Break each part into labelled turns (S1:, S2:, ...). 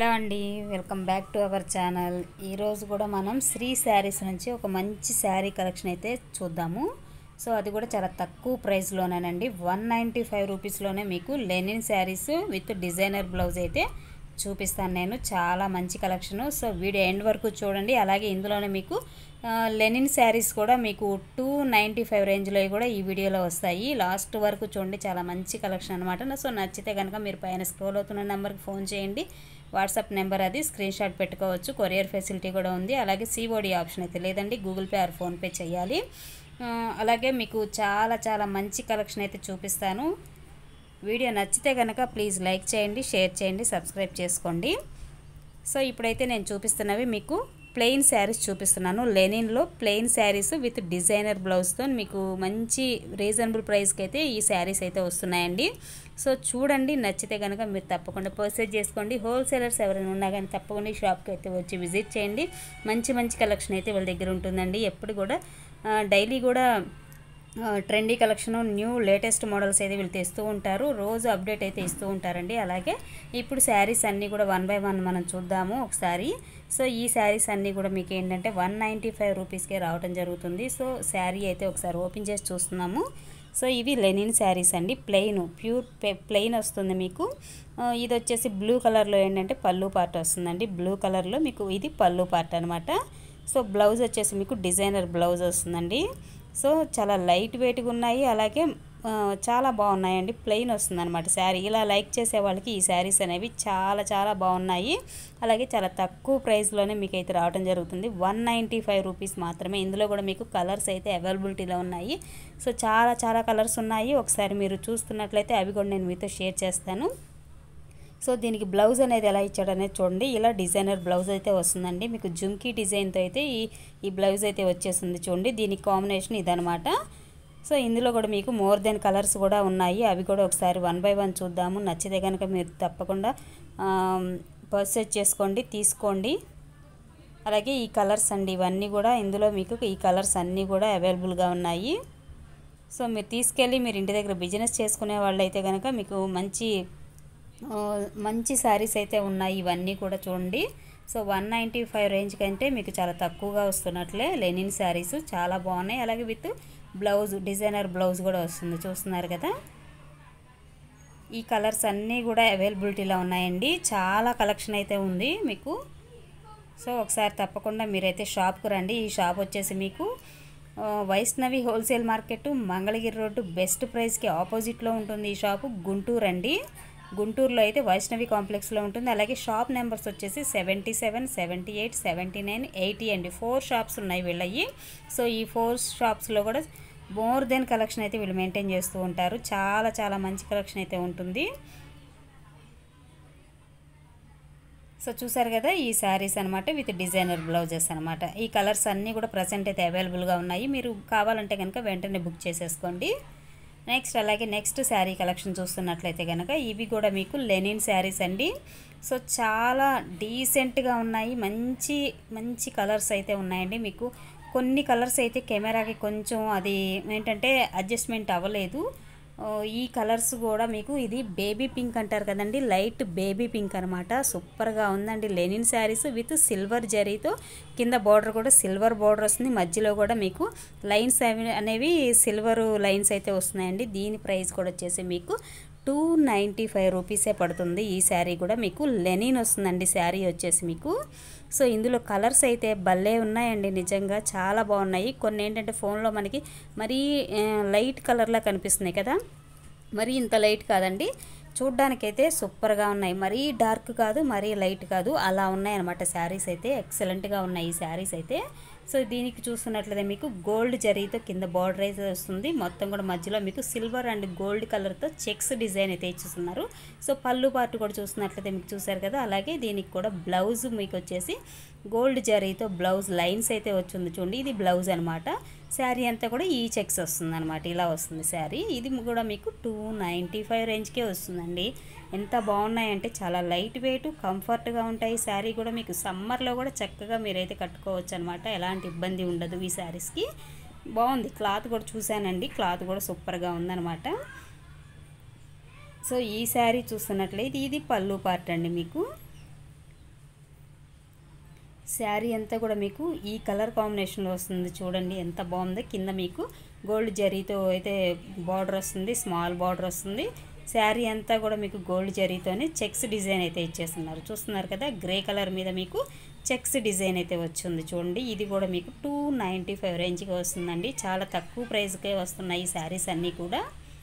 S1: hello అండి welcome back to our channel ఈరోజు కూడా మనం శ్రీ శారీస్ నుంచి ఒక మంచి శారీ కలెక్షన్ అయితే చూద్దాము సో అది కూడా చాలా తక్కువ ప్రైస్లోనేనండి వన్ నైంటీ ఫైవ్ రూపీస్లోనే మీకు linen sarees with designer blouse అయితే చూపిస్తాను నేను చాలా మంచి కలెక్షన్ సో వీడియో ఎండ్ వరకు చూడండి అలాగే ఇందులోనే మీకు ఆ, లెనిన్ శారీస్ కూడా మీకు టూ నైంటీ ఫైవ్ రేంజ్లో కూడా ఈ వీడియోలో వస్తాయి లాస్ట్ వరకు చూడండి చాలా మంచి కలెక్షన్ అనమాట సో నచ్చితే కనుక మీరు పైన స్క్రోల్ అవుతున్న నెంబర్కి ఫోన్ చేయండి వాట్సాప్ నెంబర్ అది స్క్రీన్ షాట్ పెట్టుకోవచ్చు కొరియర్ ఫెసిలిటీ కూడా ఉంది అలాగే సిఓడి ఆప్షన్ అయితే లేదండి గూగుల్ పే ఆర్ ఫోన్పే చేయాలి ఆ, అలాగే మీకు చాలా చాలా మంచి కలెక్షన్ అయితే చూపిస్తాను వీడియో నచ్చితే కనుక ప్లీజ్ లైక్ చేయండి షేర్ చేయండి సబ్స్క్రైబ్ చేసుకోండి సో ఇప్పుడైతే నేను చూపిస్తున్నవి మీకు ప్లెయిన్ శారీస్ చూపిస్తున్నాను లెనిన్లో ప్లెయిన్ శారీస్ విత్ డిజైనర్ బ్లౌజ్తో మీకు మంచి రీజనబుల్ ప్రైస్కి అయితే ఈ శారీస్ అయితే వస్తున్నాయండి సో చూడండి నచ్చితే కనుక మీరు తప్పకుండా పర్చేజ్ చేసుకోండి హోల్సేలర్స్ ఎవరైనా ఉన్నా కానీ తప్పకుండా ఈ షాప్కి అయితే వచ్చి విజిట్ చేయండి మంచి మంచి కలెక్షన్ అయితే వాళ్ళ దగ్గర ఉంటుందండి ఎప్పుడు కూడా డైలీ కూడా trendy collection new latest models అయితే వీళ్ళు తెస్తూ ఉంటారు రోజు అప్డేట్ అయితే ఇస్తూ ఉంటారండి అలాగే ఇప్పుడు శారీస్ అన్నీ కూడా వన్ బై వన్ మనం చూద్దాము ఒకసారి సో ఈ శారీస్ అన్నీ కూడా మీకు ఏంటంటే వన్ నైంటీ ఫైవ్ రూపీస్కే రావడం జరుగుతుంది సో శారీ అయితే ఒకసారి ఓపెన్ చేసి చూస్తున్నాము సో ఇవి లెనిన్ శారీస్ అండి ప్లెయిన్ ప్యూర్ ప్లెయిన్ వస్తుంది మీకు ఆ, ఇది వచ్చేసి బ్లూ కలర్లో ఏంటంటే పళ్ళు పార్ట్ వస్తుందండి బ్లూ కలర్లో మీకు ఇది పళ్ళు పార్ట్ అనమాట సో బ్లౌజ్ వచ్చేసి మీకు డిజైనర్ బ్లౌజ్ వస్తుందండి సో చాలా లైట్ వెయిట్గా ఉన్నాయి అలాగే ఆ, చాలా బాగున్నాయండి ప్లెయిన్ వస్తుంది అనమాట శారీ ఇలా లైక్ చేసే వాళ్ళకి ఈ శారీస్ అనేవి చాలా చాలా బాగున్నాయి అలాగే చాలా తక్కువ ప్రైస్లోనే మీకు అయితే రావడం జరుగుతుంది వన్ నైంటీ ఫైవ్ రూపీస్ మాత్రమే ఇందులో కూడా మీకు కలర్స్ అయితే అవైలబిలిటీలో ఉన్నాయి సో చాలా చాలా కలర్స్ ఉన్నాయి ఒకసారి మీరు చూస్తున్నట్లయితే అవి కూడా నేను మీతో షేర్ చేస్తాను సో దీనికి బ్లౌజ్ అనేది ఎలా ఇచ్చాడు అనేది చూడండి ఇలా డిజైనర్ బ్లౌజ్ అయితే వస్తుందండి మీకు జుంకీ డిజైన్తో అయితే ఈ ఈ బ్లౌజ్ అయితే వచ్చేస్తుంది చూడండి దీనికి కాంబినేషన్ ఇదనమాట సో ఇందులో కూడా మీకు మోర్ దెన్ కలర్స్ కూడా ఉన్నాయి అవి కూడా ఒకసారి వన్ బై వన్ చూద్దాము నచ్చితే కనుక మీరు తప్పకుండా పర్చేజ్ చేసుకోండి తీసుకోండి అలాగే ఈ కలర్స్ అండి ఇవన్నీ కూడా ఇందులో మీకు ఈ కలర్స్ అన్నీ కూడా అవైలబుల్గా ఉన్నాయి సో మీరు తీసుకెళ్ళి మీరు ఇంటి దగ్గర బిజినెస్ చేసుకునే వాళ్ళు అయితే కనుక మీకు మంచి ఆ, మంచి శారీస్ అయితే ఉన్నాయి ఇవన్నీ కూడా చూడండి so one ninety five range కంటే మీకు చాలా తక్కువగా వస్తున్నట్లే లెనిన్ శారీస్ చాలా బాగున్నాయి అలాగే విత్ బ్లౌజ్ డిజైనర్ బ్లౌజ్ కూడా వస్తుంది చూస్తున్నారు కదా ఈ కలర్స్ అన్నీ కూడా అవైలబిలిటీలో ఉన్నాయండి చాలా కలెక్షన్ అయితే ఉంది మీకు సో ఒకసారి తప్పకుండా మీరైతే షాప్కి రండి ఈ షాప్ వచ్చేసి మీకు ఆ, Vaishnavi wholesale market Mangalagiri road best ప్రైస్కి ఆపోజిట్లో ఉంటుంది ఈ షాపు గుంటూరు అండి గుంటూరులో అయితే వైష్ణవి కాంప్లెక్స్లో ఉంటుంది అలాగే షాప్ నెంబర్స్ వచ్చేసి seventy seven seventy eight seventy nine eighty అండి ఫోర్ షాప్స్ ఉన్నాయి వీళ్ళవి సో ఈ ఫోర్ షాప్స్లో కూడా మోర్ దెన్ కలెక్షన్ అయితే వీళ్ళు మెయింటైన్ చేస్తూ ఉంటారు చాలా చాలా మంచి కలెక్షన్ అయితే ఉంటుంది సో చూసారు కదా ఈ శారీస్ అనమాట విత్ డిజైనర్ బ్లౌజెస్ అనమాట ఈ కలర్స్ అన్నీ కూడా ప్రజెంట్ అయితే అవైలబుల్గా ఉన్నాయి మీరు కావాలంటే కనుక వెంటనే బుక్ చేసేసుకోండి నెక్స్ట్ అలాగే నెక్స్ట్ శారీ కలెక్షన్ చూస్తున్నట్లయితే కనుక ఇవి కూడా మీకు లెనిన్ శారీస్ అండి సో చాలా డీసెంట్గా ఉన్నాయి మంచి మంచి కలర్స్ అయితే ఉన్నాయండి మీకు కొన్ని కలర్స్ అయితే కెమెరాకి కొంచెం అది ఏంటంటే అడ్జస్ట్మెంట్ అవ్వలేదు ఓ, ఈ కలర్స్ కూడా మీకు ఇది బేబీ పింక్ అంటారు కదండి లైట్ బేబీ పింక్ అనమాట సూపర్గా ఉందండి లెనిన్ శారీస్ విత్ సిల్వర్ జరీతో కింద బార్డర్ కూడా సిల్వర్ బార్డర్ వస్తుంది మధ్యలో కూడా మీకు లైన్స్ అవి అనేవి సిల్వర్ లైన్స్ అయితే వస్తున్నాయండి దీని ప్రైస్ కూడా వచ్చేసి మీకు టూ నైంటీ ఫైవ్ రూపీసే పడుతుంది ఈ శారీ కూడా మీకు లెనిన్ వస్తుందండి శారీ వచ్చేసి మీకు సో ఇందులో కలర్స్ అయితే భలే ఉన్నాయండి నిజంగా చాలా బాగున్నాయి కొన్ని ఏంటంటే ఫోన్లో మనకి మరీ ఆ, లైట్ కలర్లా కనిపిస్తున్నాయి కదా మరీ ఇంత లైట్ కాదండి చూడ్డానికైతే సూపర్గా ఉన్నాయి మరీ డార్క్ కాదు మరీ లైట్ కాదు అలా ఉన్నాయి అనమాట శారీస్ అయితే ఎక్సలెంట్గా ఉన్నాయి ఈ శారీస్ అయితే సో దీనికి చూస్తున్నట్లయితే మీకు గోల్డ్ జరీతో కింద బార్డర్ అయితే వస్తుంది మొత్తం కూడా మధ్యలో మీకు సిల్వర్ అండ్ గోల్డ్ కలర్తో చెక్స్ డిజైన్ అయితే ఇచ్చేస్తున్నారు సో పళ్ళు పార్ట్ కూడా చూస్తున్నట్లయితే మీకు చూసారు కదా అలాగే దీనికి కూడా బ్లౌజ్ మీకు వచ్చేసి గోల్డ్ జరీతో బ్లౌజ్ లైన్స్ అయితే వచ్చింది చూడండి ఇది బ్లౌజ్ అనమాట శారీ అంతా కూడా ఈ చెక్స్ వస్తుంది అనమాట ఇలా వస్తుంది శారీ ఇది కూడా మీకు టూ నైంటీ ఫైవ్ రేంజ్కే వస్తుందండి ఎంత బాగున్నాయంటే చాలా లైట్ వెయిట్ కంఫర్ట్గా ఉంటాయి శారీ కూడా మీకు సమ్మర్లో కూడా చక్కగా మీరైతే కట్టుకోవచ్చు అనమాట ఎలాంటి ఇబ్బంది ఉండదు ఈ శారీస్కి బాగుంది క్లాత్ కూడా చూశానండి క్లాత్ కూడా సూపర్గా ఉందన్నమాట సో ఈ శారీ చూస్తున్నట్లయితే ఇది పళ్ళు పార్ట్ అండి మీకు శారీ అంతా కూడా మీకు ఈ కలర్ కాంబినేషన్లో వస్తుంది చూడండి ఎంత బాగుందో కింద మీకు గోల్డ్ జరీతో అయితే బార్డర్ వస్తుంది స్మాల్ బార్డర్ వస్తుంది శారీ అంతా కూడా మీకు గోల్డ్ జరీతోనే చెక్స్ డిజైన్ అయితే ఇచ్చేస్తున్నారు చూస్తున్నారు కదా గ్రే కలర్ మీద మీకు చెక్స్ డిజైన్ అయితే వచ్చింది చూడండి ఇది కూడా మీకు టూ నైంటీ ఫైవ్ రేంజ్కి వస్తుందండి చాలా తక్కువ ప్రైస్కే వస్తున్నాయి ఈ శారీస్ అన్నీ కూడా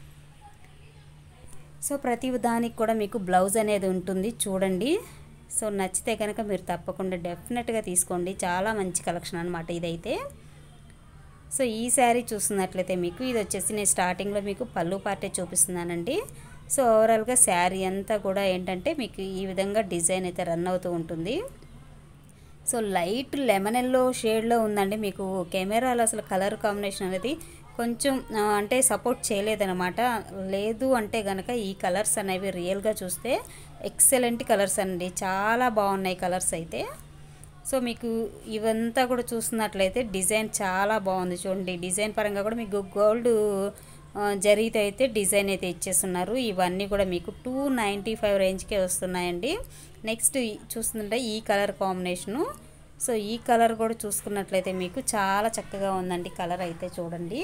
S1: సో ప్రతి దానికి కూడా మీకు బ్లౌజ్ అనేది ఉంటుంది చూడండి సో నచ్చితే కనుక మీరు తప్పకుండా డెఫినెట్గా తీసుకోండి చాలా మంచి కలెక్షన్ అనమాట ఇదైతే సో ఈ శారీ చూస్తున్నట్లయితే మీకు ఇది వచ్చేసి నేను స్టార్టింగ్లో మీకు పళ్ళు పార్టే చూపిస్తున్నానండి సో ఓవరాల్గా శారీ అంతా కూడా ఏంటంటే మీకు ఈ విధంగా డిజైన్ అయితే రన్ అవుతూ ఉంటుంది సో లైట్ లెమన్ ఎల్లో షేడ్లో ఉందండి మీకు కెమెరాలో అసలు కలర్ కాంబినేషన్ అనేది కొంచెం ఆ, అంటే సపోర్ట్ చేయలేదన్నమాట లేదు అంటే కనుక ఈ కలర్స్ అనేవి రియల్గా చూస్తే ఎక్సలెంట్ కలర్స్ అండి చాలా బాగున్నాయి కలర్స్ అయితే సో మీకు ఇవంతా కూడా చూస్తున్నట్లయితే డిజైన్ చాలా బాగుంది చూడండి డిజైన్ పరంగా కూడా మీకు గోల్డ్ జరిగితే అయితే డిజైన్ అయితే ఇచ్చేస్తున్నారు ఇవన్నీ కూడా మీకు టూ నైంటీ ఫైవ్ రేంజ్కే వస్తున్నాయండి నెక్స్ట్ చూస్తుంటే ఈ కలర్ కాంబినేషను సో ఈ కలర్ కూడా చూసుకున్నట్లయితే మీకు చాలా చక్కగా ఉందండి కలర్ అయితే చూడండి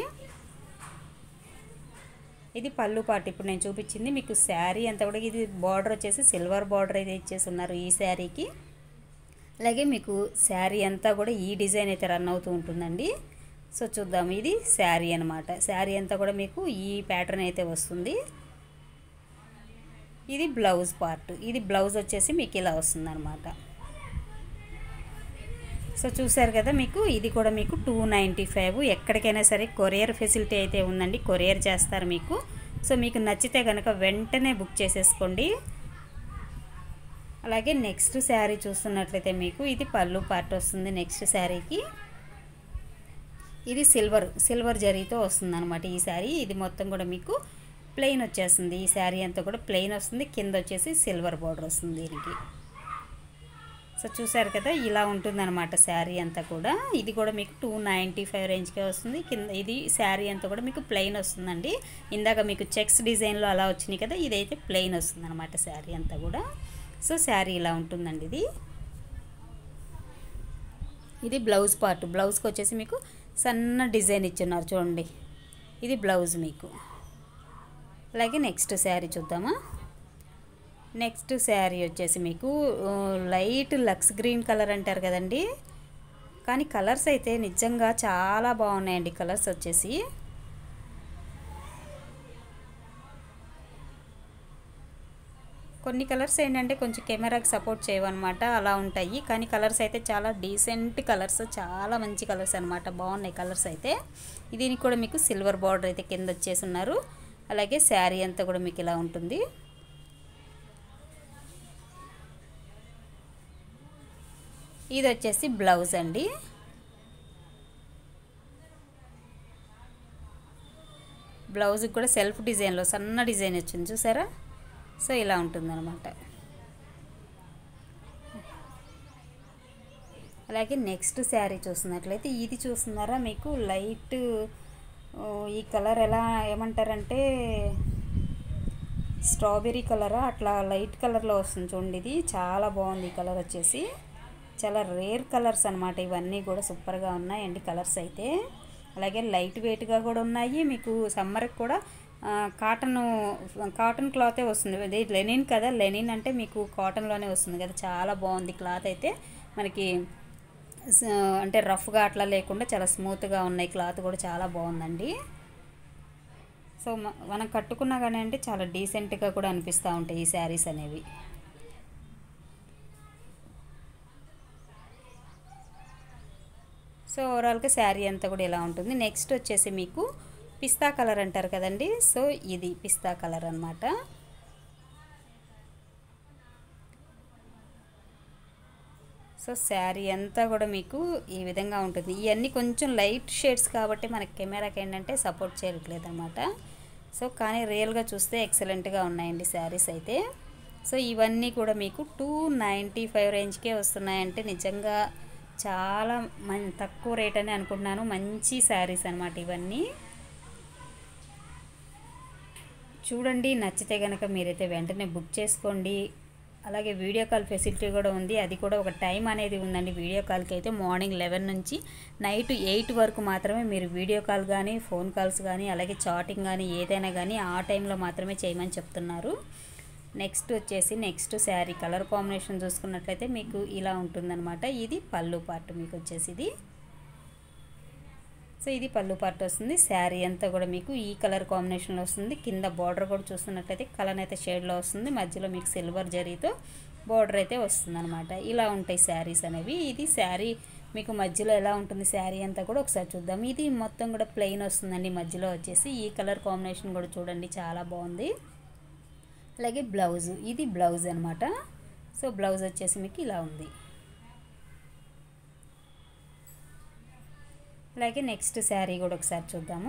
S1: ఇది పళ్ళు పాటు ఇప్పుడు నేను చూపించింది మీకు శారీ అంతా కూడా ఇది బార్డర్ వచ్చేసి సిల్వర్ బార్డర్ అయితే ఇచ్చేసి ఉన్నారు ఈ శారీకి అలాగే మీకు శారీ అంతా కూడా ఈ డిజైన్ అయితే రన్ అవుతూ ఉంటుందండి సో చూద్దాం ఇది శారీ అనమాట శారీ అంతా కూడా మీకు ఈ ప్యాటర్న్ అయితే వస్తుంది ఇది బ్లౌజ్ పార్ట్ ఇది బ్లౌజ్ వచ్చేసి మీకు ఇలా వస్తుంది అనమాట సో చూసారు కదా మీకు ఇది కూడా మీకు టూ నైంటీ ఫైవ్ ఎక్కడికైనా సరే కొరియర్ ఫెసిలిటీ అయితే ఉందండి కొరియర్ చేస్తారు మీకు సో మీకు నచ్చితే కనుక వెంటనే బుక్ చేసేసుకోండి అలాగే నెక్స్ట్ శారీ చూస్తున్నట్లయితే మీకు ఇది పళ్ళు పార్ట్ వస్తుంది నెక్స్ట్ శారీకి ఇది సిల్వర్ సిల్వర్ జరీతో వస్తుంది అనమాట ఈ శారీ ఇది మొత్తం కూడా మీకు ప్లెయిన్ వచ్చేస్తుంది ఈ శారీ అంతా కూడా ప్లెయిన్ వస్తుంది కింద వచ్చేసి సిల్వర్ బార్డర్ వస్తుంది దీనికి సో చూసారు కదా ఇలా ఉంటుందన్నమాట శారీ అంతా కూడా ఇది కూడా మీకు టూ నైంటీ ఫైవ్ రేంజ్కే వస్తుంది కింద ఇది శారీ అంతా కూడా మీకు ప్లెయిన్ వస్తుందండి ఇందాక మీకు చెక్స్ డిజైన్లో అలా వచ్చినాయి కదా ఇదైతే ప్లెయిన్ వస్తుంది అనమాట శారీ అంతా కూడా సో శారీ ఇలా ఉంటుందండి ఇది ఇది బ్లౌజ్ పార్ట్ బ్లౌజ్కి వచ్చేసి మీకు సన్న డిజైన్ ఇచ్చున్నారు చూడండి ఇది బ్లౌజ్ మీకు అలాగే నెక్స్ట్ శారీ చూద్దామా నెక్స్ట్ శారీ వచ్చేసి మీకు ఆ, లైట్ లక్స్ గ్రీన్ కలర్ అంటారు కదండి కానీ కలర్స్ అయితే నిజంగా చాలా బాగున్నాయండి కలర్స్ వచ్చేసి కొన్ని కలర్స్ ఏంటంటే కొంచెం కెమెరాకి సపోర్ట్ చేయవన్నమాట అలా ఉంటాయి కానీ కలర్స్ అయితే చాలా డీసెంట్ కలర్స్ చాలా మంచి కలర్స్ అనమాట బాగున్నాయి కలర్స్ అయితే దీనికి కూడా మీకు సిల్వర్ బార్డర్ అయితే కింద వచ్చేసి ఉన్నారు అలాగే శారీ అంతా కూడా మీకు ఇలా ఉంటుంది ఇది వచ్చేసి బ్లౌజ్ అండి బ్లౌజ్కి కూడా సెల్ఫ్ డిజైన్లో సన్న డిజైన్ వచ్చింది చూసారా సో ఇలా ఉంటుందన్నమాట అలాగే నెక్స్ట్ శారీ చూస్తున్నట్లయితే ఇది చూస్తున్నారా మీకు లైట్ ఓ, ఈ కలర్ ఎలా ఏమంటారంటే స్ట్రాబెర్రీ కలరా అట్లా లైట్ కలర్లో వస్తుంది చూడండి ఇది చాలా బాగుంది ఈ కలర్ వచ్చేసి చాలా రేర్ కలర్స్ అనమాట ఇవన్నీ కూడా సూపర్గా ఉన్నాయండి కలర్స్ అయితే అలాగే లైట్ వెయిట్గా కూడా ఉన్నాయి మీకు సమ్మర్కి కూడా ఆ, కాటన్ కాటన్ క్లాతే వస్తుంది ఇది లెనిన్ కదా లెనిన్ అంటే మీకు కాటన్లోనే వస్తుంది కదా చాలా బాగుంది క్లాత్ అయితే మనకి స- అంటే రఫ్గా అట్లా లేకుండా చాలా స్మూత్గా ఉన్నాయి క్లాత్ కూడా చాలా బాగుందండి సో మ- మనం కట్టుకున్నా కానీ అంటే చాలా డీసెంట్గా కూడా అనిపిస్తూ ఉంటాయి ఈ శారీస్ అనేవి సో ఓవరాల్గా శారీ అంతా కూడా ఇలా ఉంటుంది నెక్స్ట్ వచ్చేసి మీకు పిస్తా కలర్ అంటారు కదండి సో ఇది పిస్తా కలర్ అన్నమాట సో శారీ అంతా కూడా మీకు ఈ విధంగా ఉంటుంది ఇవన్నీ కొంచెం లైట్ షేడ్స్ కాబట్టి మనకి కెమెరాకి ఏంటంటే సపోర్ట్ చేయట్లేదు అనమాట సో కానీ రియల్గా చూస్తే ఎక్సలెంట్గా ఉన్నాయండి శారీస్ అయితే సో ఇవన్నీ కూడా మీకు టూ నైంటీ ఫైవ్ రేంజ్కే వస్తున్నాయంటే నిజంగా చాలా మం తక్కువ రేట్ అని అనుకుంటున్నాను మంచి శారీస్ అనమాట ఇవన్నీ చూడండి నచ్చితే కనుక మీరైతే వెంటనే బుక్ చేసుకోండి అలాగే వీడియో కాల్ ఫెసిలిటీ కూడా ఉంది అది కూడా ఒక టైం అనేది ఉందండి వీడియో కాల్కి అయితే మార్నింగ్ లెవెన్ నుంచి నైట్ ఎయిట్ వరకు మాత్రమే మీరు వీడియో కాల్ కానీ ఫోన్ కాల్స్ కానీ అలాగే చాటింగ్ కానీ ఏదైనా కానీ ఆ టైంలో మాత్రమే చేయమని చెప్తున్నారు నెక్స్ట్ వచ్చేసి నెక్స్ట్ శారీ కలర్ కాంబినేషన్ చూసుకున్నట్లయితే మీకు ఇలా ఉంటుందన్నమాట ఇది పళ్ళు పార్ట్ మీకు వచ్చేసి ఇది సో ఇది పళ్ళు పార్ట్ వస్తుంది శారీ అంతా కూడా మీకు ఈ కలర్ కాంబినేషన్లో వస్తుంది కింద బార్డర్ కూడా చూస్తున్నట్లయితే కలర్ అయితే షేడ్లో వస్తుంది మధ్యలో మీకు సిల్వర్ జరీతో బార్డర్ అయితే వస్తుంది అనమాట ఇలా ఉంటాయి శారీస్ అనేవి ఇది శారీ మీకు మధ్యలో ఎలా ఉంటుంది శారీ అంతా కూడా ఒకసారి చూద్దాం ఇది మొత్తం కూడా ప్లెయిన్ వస్తుందండి మధ్యలో వచ్చేసి ఈ కలర్ కాంబినేషన్ కూడా చూడండి చాలా బాగుంది అలాగే బ్లౌజ్ ఇది బ్లౌజ్ అనమాట సో బ్లౌజ్ వచ్చేసి మీకు ఇలా ఉంది అలాగే నెక్స్ట్ శారీ కూడా ఒకసారి చూద్దాము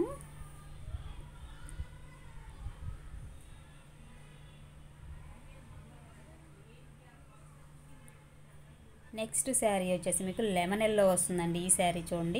S1: నెక్స్ట్ శారీ వచ్చేసి మీకు లెమన్ ఎల్లో వస్తుందండి ఈ శారీ చూడండి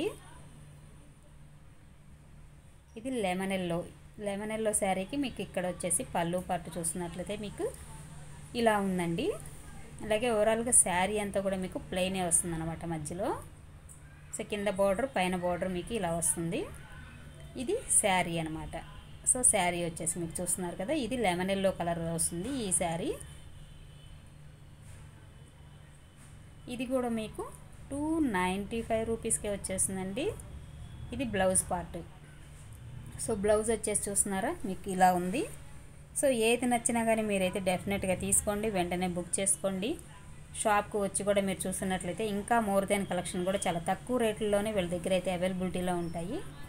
S1: ఇది లెమన్ ఎల్లో లెమన్ ఎల్లో శారీకి మీకు ఇక్కడ వచ్చేసి పళ్ళు పట్టు చూస్తున్నట్లయితే మీకు ఇలా ఉందండి అలాగే ఓవరాల్గా శారీ అంతా కూడా మీకు ప్లెయినే వస్తుంది అనమాట మధ్యలో సో కింద బార్డర్ పైన బార్డర్ మీకు ఇలా వస్తుంది ఇది శారీ అనమాట సో శారీ వచ్చేసి మీకు చూస్తున్నారు కదా ఇది లెమన్ ఎల్లో కలర్ వస్తుంది ఈ శారీ ఇది కూడా మీకు టూ నైంటీ ఫైవ్ రూపీస్కే వచ్చేస్తుందండి ఇది బ్లౌజ్ పార్ట్ సో బ్లౌజ్ వచ్చేసి చూస్తున్నారా మీకు ఇలా ఉంది సో ఏది నచ్చినా కానీ మీరైతే డెఫినెట్గా తీసుకోండి వెంటనే బుక్ చేసుకోండి షాప్కి వచ్చి కూడా మీరు చూస్తున్నట్లయితే ఇంకా మోర్ దెన్ కలెక్షన్ కూడా చాలా తక్కువ రేట్లలోనే వీళ్ళ దగ్గర అయితే అవైలబిలిటీలో ఉంటాయి